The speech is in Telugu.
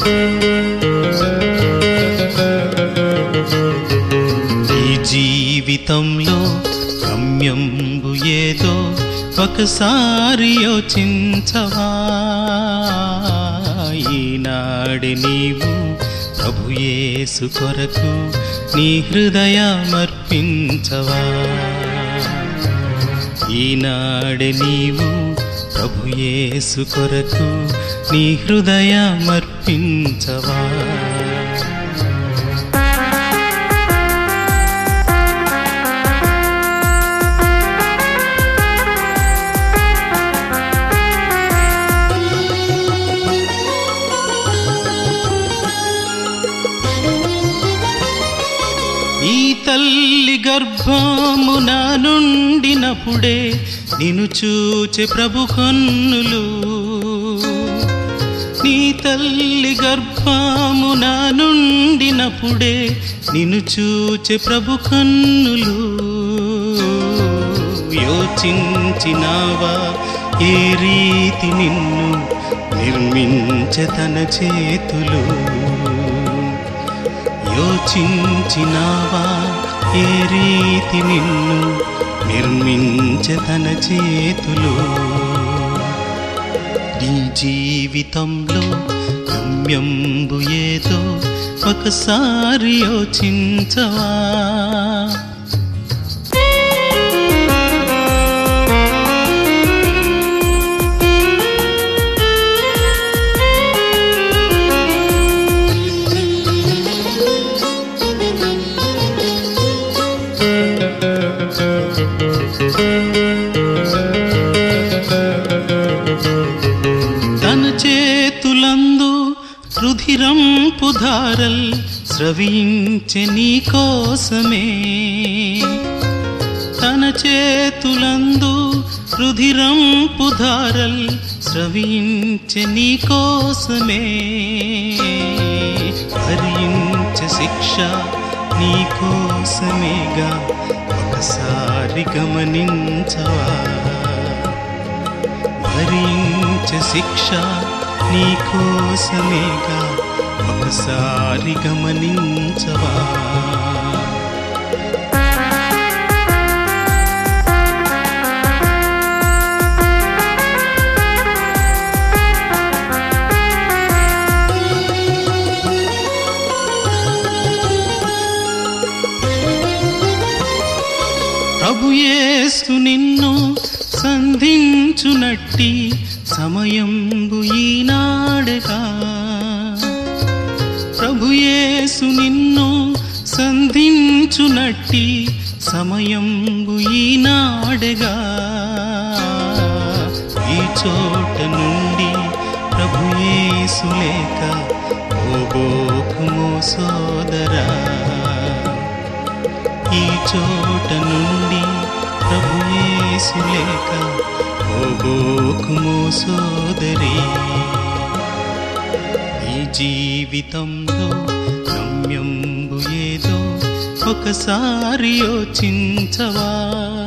ఈ జీవితంలో గమ్యంబు ఏదో ఒకసారి యోచించవా ఈనాడు నీవు ప్రభుయేసు కొరకు నీ హృదయమర్పించవా ఈనాడు నీవు ప్రభుయేసు కొరకు నీ హృదయమర్పించవా ఈ తల్లి గర్భమున నుండినప్పుడే నిన్ను చూచే ప్రభు కన్నులు నీ తల్లి గర్భమున నుండినప్పుడే నిన్ను చూచే ప్రభు కన్నులు యోచించినావా ఏ రీతి నిన్ను నిర్మించే తన చేతులు యోచించినావా ఏ రీతి నిన్ను నిర్మించే తన చేతులు నీ జీవితంలో గమ్యంబు ఏదో ఒకసారి యోచించవా తన చేతులందు రుధిరం పుధారల్ స్రవించె నీ కోసమే తన చేతులందు రుధిరం పుధారల్ స్రవించె నీ కోసమే భరించ శిక్ష నీ కోసమేగా ఒకసారి గమనించవా భరించ శిక్ష నీ కోసమేగా ఒకసారి గమనించవా ప్రభుయేసు నిన్ను సంధించునట్టి సమయంబు ఈనాడగా ప్రభుయేసు నిన్ను సంధించునట్టి సమయంబు ఈనాడగా ఈ చోట నుండి ప్రభుయేసు లేక ఓబోకుమో సోదరా ఈ చోట నుండి ప్రభుయేసు లేక ఓబోకుమో సోదరి ఈ జీవితంలో గమ్యంబు ఏదో ఒకసారి యోచించవా